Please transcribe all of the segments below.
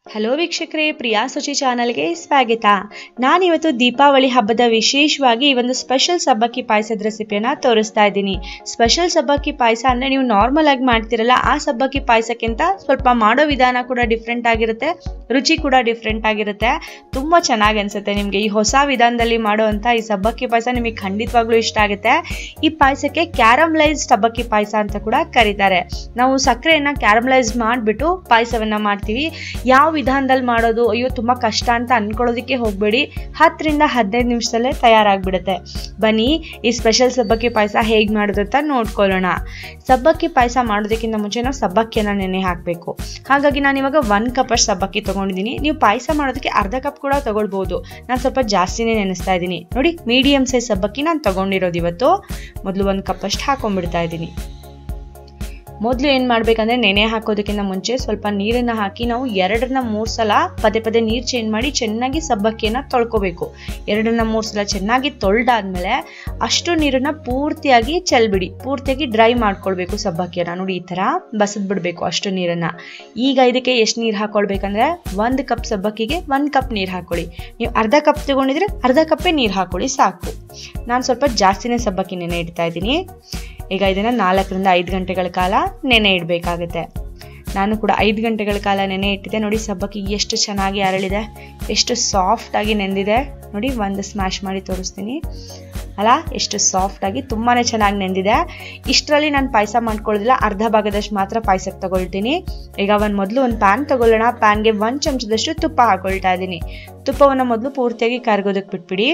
hello ವೀಕ್ಷಕರೇ ಪ್ರಿಯಾ ಸುಚಿ ಚಾನಲ್ಗೆ ಸ್ವಾಗತ ನಾನಿವತ್ತು ದೀಪಾವಳಿ ಹಬ್ಬದ ವಿಶೇಷವಾಗಿ ಈ ಒಂದು ಸ್ಪೆಷಲ್ ಸಬ್ಬಕ್ಕಿ ಪಾಯಸದ ರೆಸಿಪಿಯನ್ನ ತೋರಿಸ್ತಾ ಇದ್ದೀನಿ ಸ್ಪೆಷಲ್ ಸಬ್ಬಕ್ಕಿ ಪಾಯಸ ಅಂದರೆ ನೀವು ನಾರ್ಮಲ್ ಆಗಿ ಮಾಡ್ತಿರಲ್ಲ ಆ ಸಬ್ಬಕ್ಕಿ ಪಾಯಸಕ್ಕಿಂತ ಸ್ವಲ್ಪ ಮಾಡೋ ವಿಧಾನ ಕೂಡ ಡಿಫ್ರೆಂಟ್ ಆಗಿರುತ್ತೆ ರುಚಿ ಕೂಡ ಡಿಫ್ರೆಂಟ್ ಆಗಿರುತ್ತೆ ತುಂಬ ಚೆನ್ನಾಗಿ ಅನಿಸುತ್ತೆ ನಿಮಗೆ ಈ ಹೊಸ ವಿಧಾನದಲ್ಲಿ ಮಾಡುವಂಥ ಈ ಸಬ್ಬಕ್ಕಿ ಪಾಯಸ ನಿಮಗೆ ಖಂಡಿತವಾಗ್ಲೂ ಇಷ್ಟ ಆಗುತ್ತೆ ಈ ಪಾಯಸಕ್ಕೆ ಕ್ಯಾರಮಲೈಸ್ ಸಬ್ಬಕ್ಕಿ ಪಾಯಸ ಅಂತ ಕೂಡ ಕರೀತಾರೆ ನಾವು ಸಕ್ಕರೆಯನ್ನ ಕ್ಯಾರಮಲೈಸ್ ಮಾಡಿಬಿಟ್ಟು ಪಾಯಸವನ್ನ ಮಾಡ್ತೀವಿ ಯಾವ ವಿಧಾನದಲ್ಲಿ ಮಾಡೋದು ಅಯ್ಯೋ ತುಂಬ ಕಷ್ಟ ಅಂತ ಅನ್ಕೊಳ್ಳೋದಕ್ಕೆ ಹೋಗಬೇಡಿ ಹತ್ತರಿಂದ ಹದಿನೈದು ನಿಮಿಷದಲ್ಲೇ ತಯಾರಾಗ್ಬಿಡುತ್ತೆ ಬನ್ನಿ ಈ ಸ್ಪೆಷಲ್ ಸಬ್ಬಕ್ಕಿ ಪಾಯಸ ಹೇಗೆ ಮಾಡೋದು ಅಂತ ನೋಡ್ಕೊಳ್ಳೋಣ ಸಬ್ಬಕ್ಕಿ ಪಾಯಸ ಮಾಡೋದಕ್ಕಿಂತ ಮುಂಚೆ ನಾವು ಸಬ್ಬಕ್ಕಿಯನ್ನು ನೆನೆ ಹಾಕಬೇಕು ಹಾಗಾಗಿ ನಾನು ಇವಾಗ ಒನ್ ಕಪ್ ಅಷ್ಟು ಸಬ್ಬಕ್ಕಿ ತೊಗೊಂಡಿದ್ದೀನಿ ನೀವು ಪಾಯಸ ಮಾಡೋದಕ್ಕೆ ಅರ್ಧ ಕಪ್ ಕೂಡ ತೊಗೊಳ್ಬೋದು ನಾನು ಸ್ವಲ್ಪ ಜಾಸ್ತಿನೇ ನೆನೆಸ್ತಾ ಇದ್ದೀನಿ ನೋಡಿ ಮೀಡಿಯಮ್ ಸೈಜ್ ಸಬ್ಬಕ್ಕಿ ನಾನು ತೊಗೊಂಡಿರೋದು ಇವತ್ತು ಮೊದಲು ಒಂದು ಕಪ್ ಅಷ್ಟು ಹಾಕೊಂಡ್ಬಿಡ್ತಾ ಇದ್ದೀನಿ ಮೊದಲು ಏನು ಮಾಡಬೇಕಂದ್ರೆ ನೆನೆ ಹಾಕೋದಕ್ಕಿಂತ ಮುಂಚೆ ಸ್ವಲ್ಪ ನೀರನ್ನು ಹಾಕಿ ನಾವು ಎರಡರಿಂದ ಮೂರು ಸಲ ಪದೇ ಪದೇ ನೀರು ಚೇಂಜ್ ಮಾಡಿ ಚೆನ್ನಾಗಿ ಸಬ್ಬಕ್ಕಿಯನ್ನು ತೊಳ್ಕೊಬೇಕು ಎರಡರಿಂದ ಮೂರು ಸಲ ಚೆನ್ನಾಗಿ ತೊಳೆದಾದ್ಮೇಲೆ ಅಷ್ಟು ನೀರನ್ನು ಪೂರ್ತಿಯಾಗಿ ಚೆಲ್ಬಿಡಿ ಪೂರ್ತಿಯಾಗಿ ಡ್ರೈ ಮಾಡ್ಕೊಳ್ಬೇಕು ಸಬ್ಬಕ್ಕಿಯನ್ನು ನೋಡಿ ಈ ಥರ ಬಸದ್ ಬಿಡಬೇಕು ಅಷ್ಟು ನೀರನ್ನು ಈಗ ಇದಕ್ಕೆ ಎಷ್ಟು ನೀರು ಹಾಕೊಳ್ಬೇಕಂದ್ರೆ ಒಂದು ಕಪ್ ಸಬ್ಬಕ್ಕಿಗೆ ಒಂದು ಕಪ್ ನೀರು ಹಾಕೊಳ್ಳಿ ನೀವು ಅರ್ಧ ಕಪ್ ತಗೊಂಡಿದ್ರೆ ಅರ್ಧ ಕಪ್ಪೇ ನೀರು ಹಾಕೊಳ್ಳಿ ಸಾಕು ನಾನು ಸ್ವಲ್ಪ ಜಾಸ್ತಿನೇ ಸಬ್ಬಕ್ಕಿ ನೆನೆ ಇಡ್ತಾ ಇದ್ದೀನಿ ಈಗ ಇದನ್ನು ನಾಲ್ಕರಿಂದ ಐದು ಗಂಟೆಗಳ ಕಾಲ ನೆನೆ ಇಡಬೇಕಾಗುತ್ತೆ ನಾನು ಕೂಡ ಐದು ಗಂಟೆಗಳ ಕಾಲ ನೆನೆ ಇಟ್ಟಿದ್ದೆ ನೋಡಿ ಸಬ್ಬಕ್ಕಿ ಎಷ್ಟು ಚೆನ್ನಾಗಿ ಅರಳಿದೆ ಎಷ್ಟು ಸಾಫ್ಟಾಗಿ ನೆಂದಿದೆ ನೋಡಿ ಒಂದು ಸ್ಮ್ಯಾಶ್ ಮಾಡಿ ತೋರಿಸ್ತೀನಿ ಅಲ್ಲ ಎಷ್ಟು ಸಾಫ್ಟಾಗಿ ತುಂಬಾ ಚೆನ್ನಾಗಿ ನೆಂದಿದೆ ಇಷ್ಟರಲ್ಲಿ ನಾನು ಪಾಯಸ ಮಾಡ್ಕೊಳ್ಳೋದಿಲ್ಲ ಅರ್ಧ ಭಾಗದಷ್ಟು ಮಾತ್ರ ಪಾಯಸಕ್ಕೆ ತಗೊಳ್ತೀನಿ ಈಗ ಒಂದು ಮೊದಲು ಒಂದು ಪ್ಯಾನ್ ತಗೊಳ್ಳೋಣ ಪ್ಯಾನ್ಗೆ ಒಂದು ಚಮಚದಷ್ಟು ತುಪ್ಪ ಹಾಕೊಳ್ತಾ ಇದ್ದೀನಿ ತುಪ್ಪವನ್ನು ಮೊದಲು ಪೂರ್ತಿಯಾಗಿ ಕರ್ಗೋದಕ್ಕೆ ಬಿಟ್ಬಿಡಿ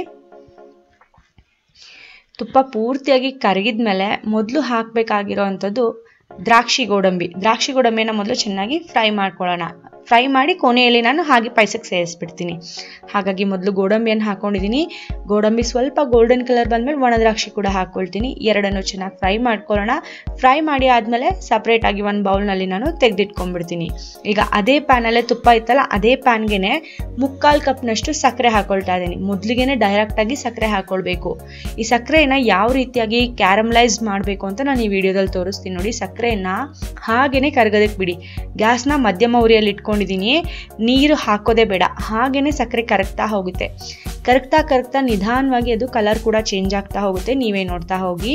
ತುಪ್ಪ ಪೂರ್ತಿಯಾಗಿ ಕರಗಿದ ಮೇಲೆ ಮೊದಲು ಹಾಕಬೇಕಾಗಿರೋ ಅಂಥದ್ದು ದ್ರಾಕ್ಷಿ ಗೋಡಂಬಿ ದ್ರಾಕ್ಷಿ ಗೋಡಂಬಿನ ಮೊದಲು ಚೆನ್ನಾಗಿ ಫ್ರೈ ಮಾಡ್ಕೊಳ್ಳೋಣ ಫ್ರೈ ಮಾಡಿ ಕೊನೆಯಲ್ಲಿ ನಾನು ಹಾಗೆ ಪಾಯಸಕ್ಕೆ ಸೇರಿಸ್ಬಿಡ್ತೀನಿ ಹಾಗಾಗಿ ಮೊದಲು ಗೋಡಂಬಿಯನ್ನು ಹಾಕೊಂಡಿದ್ದೀನಿ ಗೋಡಂಬಿ ಸ್ವಲ್ಪ ಗೋಲ್ಡನ್ ಕಲರ್ ಬಂದಮೇಲೆ ಒಣ ದ್ರಾಕ್ಷಿ ಕೂಡ ಹಾಕ್ಕೊಳ್ತೀನಿ ಎರಡನ್ನು ಚೆನ್ನಾಗಿ ಫ್ರೈ ಮಾಡ್ಕೊಳ್ಳೋಣ ಫ್ರೈ ಮಾಡಿ ಆದಮೇಲೆ ಸಪ್ರೇಟಾಗಿ ಒಂದು ಬೌಲ್ನಲ್ಲಿ ನಾನು ತೆಗೆದಿಟ್ಕೊಂಡ್ಬಿಡ್ತೀನಿ ಈಗ ಅದೇ ಪ್ಯಾನಲ್ಲೇ ತುಪ್ಪ ಇತ್ತಲ್ಲ ಅದೇ ಪ್ಯಾನ್ಗೆ ಮುಕ್ಕಾಲು ಕಪ್ನಷ್ಟು ಸಕ್ಕರೆ ಹಾಕೊಳ್ತಾ ಇದ್ದೀನಿ ಮೊದಲಿಗೆ ಡೈರೆಕ್ಟಾಗಿ ಸಕ್ಕರೆ ಹಾಕ್ಕೊಳ್ಬೇಕು ಈ ಸಕ್ಕರೆಯನ್ನು ಯಾವ ರೀತಿಯಾಗಿ ಕ್ಯಾರಮಲೈಸ್ ಮಾಡಬೇಕು ಅಂತ ನಾನು ಈ ವಿಡಿಯೋದಲ್ಲಿ ತೋರಿಸ್ತೀನಿ ನೋಡಿ ಸಕ್ಕರೆಯನ್ನು ಹಾಗೇನೆ ಕರಗೋದಕ್ಕೆ ಬಿಡಿ ಗ್ಯಾಸ್ನ ಮಧ್ಯಮ ಉರಿಯಲ್ಲಿ ಇಟ್ಕೊಂಡಿದ್ದೀನಿ ನೀರು ಹಾಕೋದೇ ಬೇಡ ಹಾಗೇನೆ ಸಕ್ಕರೆ ಕರಗ್ತಾ ಹೋಗುತ್ತೆ ಕರಗ್ತಾ ಕರಗ್ತಾ ನಿಧಾನವಾಗಿ ಅದು ಕಲರ್ ಕೂಡ ಚೇಂಜ್ ಆಗ್ತಾ ಹೋಗುತ್ತೆ ನೀವೇ ನೋಡ್ತಾ ಹೋಗಿ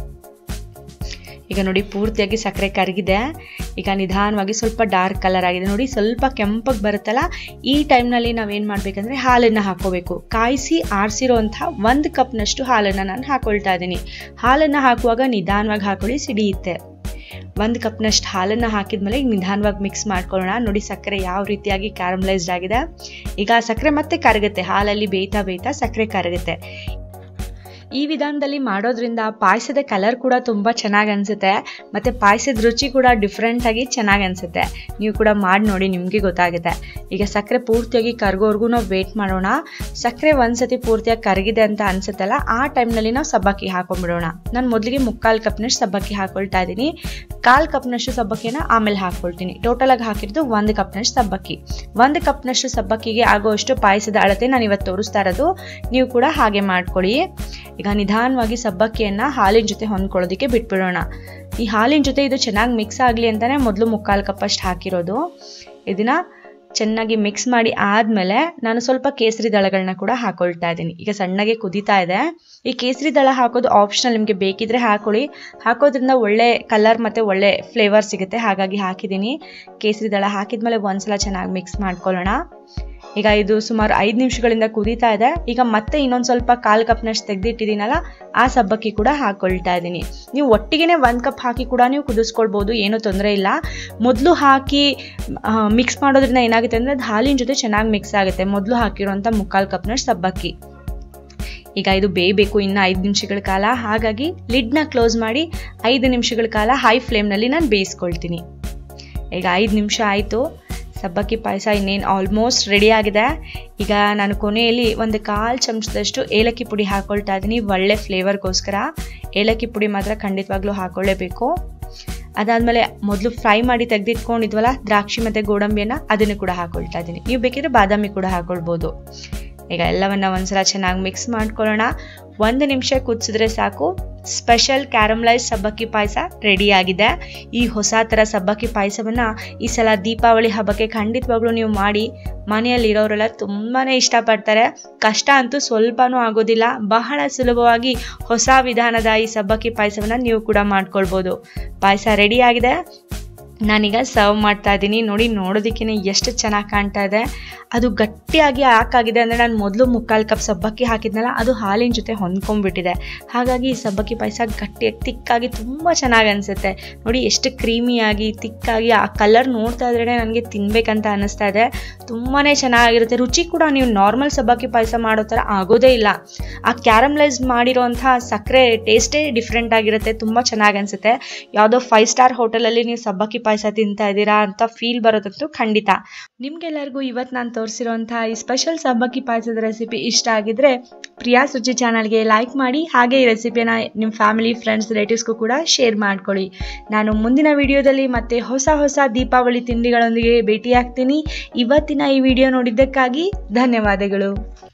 ಈಗ ನೋಡಿ ಪೂರ್ತಿಯಾಗಿ ಸಕ್ಕರೆ ಕರಗಿದೆ ಈಗ ನಿಧಾನವಾಗಿ ಸ್ವಲ್ಪ ಡಾರ್ಕ್ ಕಲರ್ ಆಗಿದೆ ನೋಡಿ ಸ್ವಲ್ಪ ಕೆಂಪಗೆ ಬರುತ್ತಲ್ಲ ಈ ಟೈಮ್ನಲ್ಲಿ ನಾವೇನು ಮಾಡಬೇಕಂದ್ರೆ ಹಾಲನ್ನು ಹಾಕೋಬೇಕು ಕಾಯಿಸಿ ಆರಿಸಿರೋಂಥ ಒಂದು ಕಪ್ನಷ್ಟು ಹಾಲನ್ನು ನಾನು ಹಾಕೊಳ್ತಾ ಇದ್ದೀನಿ ಹಾಲನ್ನು ಹಾಕುವಾಗ ನಿಧಾನವಾಗಿ ಹಾಕೊಳ್ಳಿ ಸಿಡಿಯುತ್ತೆ ಒಂದು ಕಪ್ನಷ್ಟು ಹಾಲನ್ನು ಹಾಕಿದ್ಮೇಲೆ ಈಗ ನಿಧಾನವಾಗಿ ಮಿಕ್ಸ್ ಮಾಡ್ಕೊಳ್ಳೋಣ ನೋಡಿ ಸಕ್ಕರೆ ಯಾವ ರೀತಿಯಾಗಿ ಕ್ಯಾರಮಲೈಸ್ಡ್ ಆಗಿದೆ ಈಗ ಸಕ್ಕರೆ ಮತ್ತೆ ಕರಗುತ್ತೆ ಹಾಲಲ್ಲಿ ಬೇಯ್ತಾ ಬೇಯ್ತಾ ಸಕ್ಕರೆ ಕರಗುತ್ತೆ ಈ ವಿಧಾನದಲ್ಲಿ ಮಾಡೋದ್ರಿಂದ ಪಾಯಸದ ಕಲರ್ ಕೂಡ ತುಂಬ ಚೆನ್ನಾಗಿ ಅನಿಸುತ್ತೆ ಮತ್ತು ಪಾಯಸದ ರುಚಿ ಕೂಡ ಡಿಫ್ರೆಂಟಾಗಿ ಚೆನ್ನಾಗಿ ಅನಿಸುತ್ತೆ ನೀವು ಕೂಡ ಮಾಡಿ ನೋಡಿ ನಿಮಗೆ ಗೊತ್ತಾಗುತ್ತೆ ಈಗ ಸಕ್ಕರೆ ಪೂರ್ತಿಯಾಗಿ ಕರಗೋವರೆಗೂ ನಾವು ವೇಟ್ ಮಾಡೋಣ ಸಕ್ಕರೆ ಒಂದ್ಸತಿ ಪೂರ್ತಿಯಾಗಿ ಕರಗಿದೆ ಅಂತ ಅನ್ಸುತ್ತಲ್ಲ ಆ ಟೈಮ್ನಲ್ಲಿ ನಾವು ಸಬ್ಬಕ್ಕಿ ಹಾಕೊಂಡ್ಬಿಡೋಣ ನಾನು ಮೊದಲಿಗೆ ಮುಕ್ಕಾಲು ಕಪ್ನಷ್ಟು ಸಬ್ಬಕ್ಕಿ ಹಾಕೊಳ್ತಾ ಇದ್ದೀನಿ ಕಾಲು ಕಪ್ನಷ್ಟು ಸಬ್ಬಕ್ಕಿನ ಆಮೇಲೆ ಹಾಕ್ಕೊಳ್ತೀನಿ ಟೋಟಲಾಗಿ ಹಾಕಿರೋದು ಒಂದು ಕಪ್ನಷ್ಟು ಸಬ್ಬಕ್ಕಿ ಒಂದು ಕಪ್ನಷ್ಟು ಸಬ್ಬಕ್ಕಿಗೆ ಆಗುವಷ್ಟು ಪಾಯಸದ ಅಳತೆ ನಾನು ಇವತ್ತು ತೋರಿಸ್ತಾ ಇರೋದು ನೀವು ಕೂಡ ಹಾಗೆ ಮಾಡ್ಕೊಳ್ಳಿ ಈಗ ನಿಧಾನವಾಗಿ ಸಬ್ಬಕ್ಕಿಯನ್ನು ಹಾಲಿನ ಜೊತೆ ಹೊಂದ್ಕೊಳ್ಳೋದಕ್ಕೆ ಬಿಟ್ಬಿಡೋಣ ಈ ಹಾಲಿನ ಜೊತೆ ಇದು ಚೆನ್ನಾಗಿ ಮಿಕ್ಸ್ ಆಗಲಿ ಅಂತಲೇ ಮೊದಲು ಮುಕ್ಕಾಲು ಕಪ್ಪಷ್ಟು ಹಾಕಿರೋದು ಇದನ್ನು ಚೆನ್ನಾಗಿ ಮಿಕ್ಸ್ ಮಾಡಿ ಆದಮೇಲೆ ನಾನು ಸ್ವಲ್ಪ ಕೇಸರಿ ದಳಗಳನ್ನ ಕೂಡ ಹಾಕೊಳ್ತಾ ಇದ್ದೀನಿ ಈಗ ಸಣ್ಣಗೆ ಕುದೀತಾ ಇದೆ ಈ ಕೇಸರಿ ದಳ ಹಾಕೋದು ಆಪ್ಷನಲ್ ನಿಮಗೆ ಬೇಕಿದ್ರೆ ಹಾಕೊಳ್ಳಿ ಹಾಕೋದ್ರಿಂದ ಒಳ್ಳೆ ಕಲರ್ ಮತ್ತು ಒಳ್ಳೆ ಫ್ಲೇವರ್ ಸಿಗುತ್ತೆ ಹಾಗಾಗಿ ಹಾಕಿದ್ದೀನಿ ಕೇಸರಿ ದಳ ಹಾಕಿದ್ಮೇಲೆ ಒಂದ್ಸಲ ಚೆನ್ನಾಗಿ ಮಿಕ್ಸ್ ಮಾಡ್ಕೊಳ್ಳೋಣ ಈಗ ಇದು ಸುಮಾರು ಐದು ನಿಮಿಷಗಳಿಂದ ಕುದೀತಾ ಇದೆ ಈಗ ಮತ್ತೆ ಇನ್ನೊಂದು ಸ್ವಲ್ಪ ಕಾಲು ಕಪ್ನಷ್ಟು ತೆಗೆದಿಟ್ಟಿದ್ದೀನಲ್ಲ ಆ ಸಬ್ಬಕ್ಕಿ ಕೂಡ ಹಾಕೊಳ್ತಾ ಇದ್ದೀನಿ ನೀವು ಒಟ್ಟಿಗೆ ಒಂದು ಕಪ್ ಹಾಕಿ ಕೂಡ ನೀವು ಕುದಿಸ್ಕೊಳ್ಬೋದು ಏನೂ ತೊಂದರೆ ಇಲ್ಲ ಮೊದಲು ಹಾಕಿ ಮಿಕ್ಸ್ ಮಾಡೋದ್ರಿಂದ ಏನಾಗುತ್ತೆ ಅಂದರೆ ಅದು ಹಾಲಿನ ಜೊತೆ ಚೆನ್ನಾಗಿ ಮಿಕ್ಸ್ ಆಗುತ್ತೆ ಮೊದಲು ಹಾಕಿರೋಂಥ ಮುಕ್ಕಾಲು ಕಪ್ನಷ್ಟು ಸಬ್ಬಕ್ಕಿ ಈಗ ಇದು ಬೇಯಬೇಕು ಇನ್ನು ಐದು ನಿಮಿಷಗಳ ಕಾಲ ಹಾಗಾಗಿ ಲಿಡ್ನ ಕ್ಲೋಸ್ ಮಾಡಿ ಐದು ನಿಮಿಷಗಳ ಕಾಲ ಹೈ ಫ್ಲೇಮ್ನಲ್ಲಿ ನಾನು ಬೇಯಿಸ್ಕೊಳ್ತೀನಿ ಈಗ ಐದು ನಿಮಿಷ ಆಯಿತು ಸಬ್ಬಕ್ಕಿ ಪಾಯಸ ಇನ್ನೇನು ಆಲ್ಮೋಸ್ಟ್ ರೆಡಿ ಆಗಿದೆ ಈಗ ನಾನು ಕೊನೆಯಲ್ಲಿ ಒಂದು ಕಾಲು ಚಮಚದಷ್ಟು ಏಲಕ್ಕಿ ಪುಡಿ ಹಾಕೊಳ್ತಾ ಇದ್ದೀನಿ ಒಳ್ಳೆ ಫ್ಲೇವರ್ಗೋಸ್ಕರ ಏಲಕ್ಕಿ ಪುಡಿ ಮಾತ್ರ ಖಂಡಿತವಾಗ್ಲೂ ಹಾಕೊಳ್ಳೇಬೇಕು ಅದಾದಮೇಲೆ ಮೊದಲು ಫ್ರೈ ಮಾಡಿ ತೆಗೆದಿಟ್ಕೊಂಡಿದ್ವಲ್ಲ ದ್ರಾಕ್ಷಿ ಮತ್ತು ಗೋಡಂಬಿಯನ್ನು ಅದನ್ನು ಕೂಡ ಹಾಕೊಳ್ತಾ ಇದ್ದೀನಿ ನೀವು ಬೇಕಿದ್ರೆ ಬಾದಾಮಿ ಕೂಡ ಹಾಕೊಳ್ಬೋದು ಈಗ ಎಲ್ಲವನ್ನ ಒಂದ್ಸಲ ಚೆನ್ನಾಗಿ ಮಿಕ್ಸ್ ಮಾಡ್ಕೊಳ್ಳೋಣ ಒಂದು ನಿಮಿಷ ಕುದಿಸಿದ್ರೆ ಸಾಕು ಸ್ಪೆಷಲ್ ಕ್ಯಾರಮಲೈಸ್ ಸಬ್ಬಕ್ಕಿ ಪಾಯಸ ರೆಡಿಯಾಗಿದೆ ಈ ಹೊಸ ಥರ ಸಬ್ಬಕ್ಕಿ ಪಾಯಸವನ್ನು ಈ ಸಲ ದೀಪಾವಳಿ ಹಬ್ಬಕ್ಕೆ ಖಂಡಿತವಾಗ್ಲೂ ನೀವು ಮಾಡಿ ಮನೆಯಲ್ಲಿ ಇರೋರೆಲ್ಲ ತುಂಬಾ ಇಷ್ಟಪಡ್ತಾರೆ ಕಷ್ಟ ಅಂತೂ ಸ್ವಲ್ಪನೂ ಆಗೋದಿಲ್ಲ ಬಹಳ ಸುಲಭವಾಗಿ ಹೊಸ ವಿಧಾನದ ಈ ಸಬ್ಬಕ್ಕಿ ಪಾಯಸವನ್ನು ನೀವು ಕೂಡ ಮಾಡ್ಕೊಳ್ಬೋದು ಪಾಯಸ ರೆಡಿಯಾಗಿದೆ ನಾನೀಗ ಸರ್ವ್ ಮಾಡ್ತಾ ಇದ್ದೀನಿ ನೋಡಿ ನೋಡೋದಕ್ಕೆ ಎಷ್ಟು ಚೆನ್ನಾಗಿ ಕಾಣ್ತಾ ಇದೆ ಅದು ಗಟ್ಟಿಯಾಗಿ ಯಾಕಾಗಿದೆ ಅಂದರೆ ನಾನು ಮೊದಲು ಮುಕ್ಕಾಲು ಕಪ್ ಸಬ್ಬಕ್ಕಿ ಹಾಕಿದ್ನಲ್ಲ ಅದು ಹಾಲಿನ ಜೊತೆ ಹೊಂದ್ಕೊಂಡ್ಬಿಟ್ಟಿದೆ ಹಾಗಾಗಿ ಈ ಸಬ್ಬಕ್ಕಿ ಪಾಯಸ ಗಟ್ಟಿಯಾಗಿ ತಿಕ್ಕಾಗಿ ತುಂಬ ಚೆನ್ನಾಗಿ ಅನಿಸುತ್ತೆ ನೋಡಿ ಎಷ್ಟು ಕ್ರೀಮಿಯಾಗಿ ತಿಕ್ಕಾಗಿ ಆ ಕಲರ್ ನೋಡ್ತಾ ಇದ್ರೇ ನನಗೆ ತಿನ್ಬೇಕಂತ ಅನ್ನಿಸ್ತಾ ಇದೆ ತುಂಬಾ ಚೆನ್ನಾಗಿರುತ್ತೆ ರುಚಿ ಕೂಡ ನೀವು ನಾರ್ಮಲ್ ಸಬ್ಬಕ್ಕಿ ಪಾಯಸ ಮಾಡೋ ಥರ ಆಗೋದೇ ಇಲ್ಲ ಆ ಕ್ಯಾರಮಲೈಸ್ ಮಾಡಿರೋಂಥ ಸಕ್ಕರೆ ಟೇಸ್ಟೇ ಡಿಫ್ರೆಂಟ್ ಆಗಿರುತ್ತೆ ತುಂಬ ಚೆನ್ನಾಗಿ ಅನಿಸುತ್ತೆ ಯಾವುದೋ ಫೈವ್ ಸ್ಟಾರ್ ಹೋಟೆಲಲ್ಲಿ ನೀವು ಸಬ್ಬಕ್ಕಿ ಪಾಯಸ ತಿಂತಾ ಇದ್ದೀರಾ ಅಂತ ಫೀಲ್ ಬರೋದಂತೂ ಖಂಡಿತ ನಿಮ್ಗೆಲ್ಲರಿಗೂ ಇವತ್ತು ನಾನು ತೋರಿಸಿರೋಂಥ ಈ ಸ್ಪೆಷಲ್ ಸಬ್ಬಕ್ಕಿ ಪಾಯಸದ ರೆಸಿಪಿ ಇಷ್ಟ ಆಗಿದ್ರೆ ಪ್ರಿಯಾ ರುಚಿ ಚಾನಲ್ಗೆ ಲೈಕ್ ಮಾಡಿ ಹಾಗೆ ಈ ರೆಸಿಪಿನ ನಿಮ್ಮ ಫ್ಯಾಮಿಲಿ ಫ್ರೆಂಡ್ಸ್ ರಿಲೇಟಿವ್ಸ್ಗೂ ಕೂಡ ಶೇರ್ ಮಾಡ್ಕೊಳ್ಳಿ ನಾನು ಮುಂದಿನ ವಿಡಿಯೋದಲ್ಲಿ ಮತ್ತೆ ಹೊಸ ಹೊಸ ದೀಪಾವಳಿ ತಿಂಡಿಗಳೊಂದಿಗೆ ಭೇಟಿಯಾಗ್ತೀನಿ ಇವತ್ತಿನ ಈ ವಿಡಿಯೋ ನೋಡಿದ್ದಕ್ಕಾಗಿ ಧನ್ಯವಾದಗಳು